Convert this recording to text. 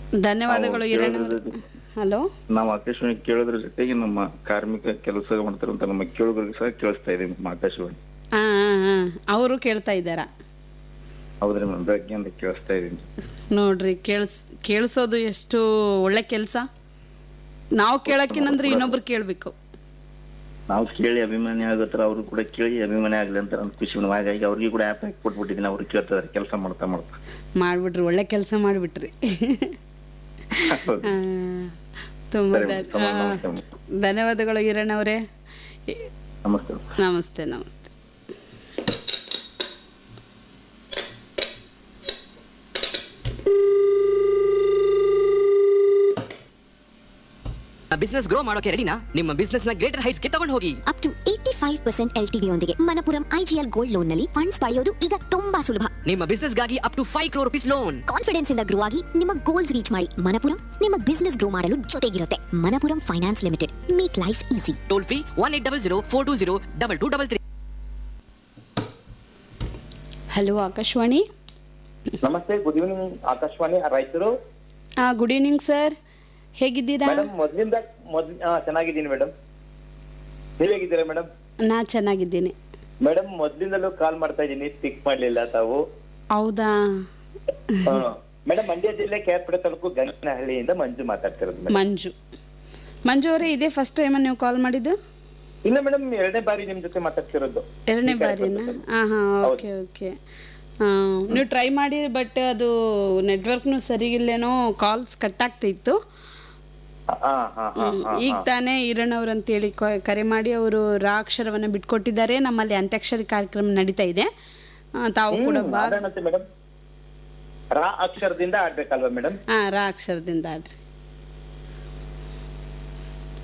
ಧನ್ಯವಾದಗಳು ನಾವು ಹಿರಣ್ಣ ಕೇಳೋದ್ರ- ಹಲೋ ನಾವು ಆಕಾಶವಾಣಿ ಕೇಳೋದ್ರ ಜೊತೆಗೆ ನಮ್ಮ ಕಾರ್ಮಿಕ ಕೆಲಸ ಮಾಡ್ತಿರುವಂತ ನಮ್ಮ ಕೇಳುಗರಿಗೆ ಸಹ ಕೇಳಿಸ್ತಾ ಇದೀವಿ ನಮ್ಮ ಆಕಾಶವಾಣಿ ಹಾಂ ಹಾಂ ಹಾಂ ಅವರು ಕೇಳ್ತಾ ಇದ್ದಾರಾ ಹೌದ್ರಿ ಮೇಡಮ್ ಬೆಳಗ್ಗೆಯಿಂದ ಕೇಳಿಸ್ತಾ ಇದೀನಿ ನೋಡ್ರಿ ಕೇಳಿಸ್ ಕೇಳಿಸೋದು ಎಷ್ಟು ಒಳ್ಳೆ ಕೆಲಸ ನಾವು ಕೇಳಕ್ಕಿನಂದ್ರೆ ಇನ್ನೊಬ್ರು ಕೇಳಬೇಕು ನಾವು ಕೇಳಿ ಅಭಿಮಾನಿ ಆಗತ್ರ ಅವ್ರು ಕೂಡ ಕೇಳಿ ಅಭಿಮಾನಿ ಆಗ್ಲಿ ಅಂತ ನನ್ ಖುಷಿ ಮೇಡಮ್ ಹಾಗಾಗಿ ಅವ್ರಿಗೆ ಕೂಡ ಆ್ಯಪ್ ಹಾಕಿ ಕೊಟ್ಬಿಟ್ಟಿದ್ದೀನಿ ಅವ್ರು ಕೇಳ್ತಾರೆ ಕೆಲಸ ಮಾಡ್ತಾ ಮಾಡ್ತಾ ಮಾಡಿಬಿಟ್ರಿ ಒಳ್ಳೆ ಕೆಲಸ ಮಾಡಿಬಿಟ್ರಿ ಹೌದು. ತುಂಬ ಸರಿ ಧ- ಮೇಡಮ್, ಆ, ನಮಸ್ತೆ ಮೇಡಮ್. ಧನ್ಯವಾದಗಳು ಹಿರಣ್ಣ ಅವರೇ ನಮಸ್ತೆ ನಮಸ್ತೆ ನಮಸ್ತೆ ಬಿಸ್ನೆಸ್ ಗ್ರೋ ಮಾಡೋಕೆ ರೆಡಿನಾ ನಿಮ್ಮ ಬಿಸ್ನೆಸ್ ನ ಗ್ರೇಟರ್ ಹೈಟ್ಸ್ ಗೆ ತಗೊಂಡು ಹೋಗಿ up to eighty five percent L T ಯೊಂದಿಗೆ ಮನಪುರಂ ಐಜಿಎಲ್ ಗೋಲ್ಡ್ ಲೋನ್ ನಲ್ಲಿ ಫಂಡ್ಸ್ ಪಡೆಯೋದು ಈಗ ತುಂಬಾ ಸುಲಭ ನಿಮ್ಮ ಬಿಸ್ನೆಸ್ ಗಾಗಿ up to five crore rupees loan confidence ಇಂದ ಗ್ರೋ ಆಗಿ ನಿಮ್ಮ ಗೋಲ್ಸ್ ರೀಚ್ ಮಾಡಿ ಮನಪುರಂ ನಿಮ್ಮ ಬಿಸ್ನೆಸ್ ಗ್ರೋ ಮಾಡಲು ಜೊತೆಗಿರುತ್ತೆ Manappuram finance limited make life easy toll free one eight double zero four two zero double two double three hello Akashvani ನಮಸ್ತೆ good evening Akashvani Raichur good evening sir ಹೇಗಿದ್ದೀರಾ madam ಮೊದ್ಲಿಂದ ಮೊದ್ ಆ, ಚೆನ್ನಾಗಿದ್ದೀನಿ ಮೇಡಮ್ ನೀವ್ ಹೇಗಿದ್ದೀರಾ ಮೇಡಮ್ ನಾ ಚೆನ್ನಾಗಿದ್ದೀನಿ ಮೇಡಮ್ ಮೊದ್ಲಿಂದಲೂ ಕಾಲ್ ಮಾಡ್ತಾ ಇದ್ದೀನಿ ಪಿಕ್ ಮಾಡ್ಲಿಲ್ಲ ತಾವು ಹೌದಾ ಮೇಡಮ್ ಮಂಡ್ಯ ಜಿಲ್ಲೆ ಕ್ಯಾರ್ಪಡೆ ತಾಲೂಕು ಗಂಗನಹಳ್ಳಿಯಿಂದ ಮಂಜು ಮಾತಾಡ್ತಿರೋದು ಮೇಡಮ್ ಮಂಜು ಮಂಜು ಅವರೇ ಇದೇ ಫಸ್ಟ್ ಟೈಮ್ ನೀವು ಕಾಲ್ ಮಾಡಿದ್ದು ಇಲ್ಲ ಮೇಡಮ್ ಎರಡನೇ ಬಾರಿ ನಿಮ್ ಜೊತೆ ಮಾತಾಡ್ತಿರೋದು ಎರಡನೇ ಬಾರಿನಾ ಹಾಂ ಹಾಂ ಓಕೆ ಓಕೆ ನೀವು ಟ್ರೈ ಮಾಡಿ ಬಟ್ ಅದು ನೆಟ್ವರ್ಕ್ನು ಸರಿಗಿಲ್ಲೇನೋ ಕಾಲ್ಸ್ ಕಟ್ ಆಗ್ತಿತ್ತು ಹಾ ಹಾ ಹಾ ಹಾ ಈಗ ತಾನೇ ಈರಣ್ಣವ್ರು ಅಂತೇಳಿ ಕ- ಕರೆ ಮಾಡಿ ಅವರು ರಾ ಅಕ್ಷರವನ್ನು ಬಿಟ್ಕೊಟ್ಟಿದ್ದಾರೆ ನಮ್ಮಲ್ಲಿ ಅಂತ್ಯಾಕ್ಷರಿ ಕಾರ್ಯಕ್ರಮ ನಡೀತಾ ಇದೆ ಆ, ತಾವು ಕೂಡ ಭಾಗ ಮೇಡಮ್ ರಾ ಅಕ್ಷರದಿಂದ ಆಡ್ಬೇಕಲ್ವಾ ಮೇಡಮ್ ಹಾಂ ರಾ ಅಕ್ಷರದಿಂದ ಆಡ್ರಿ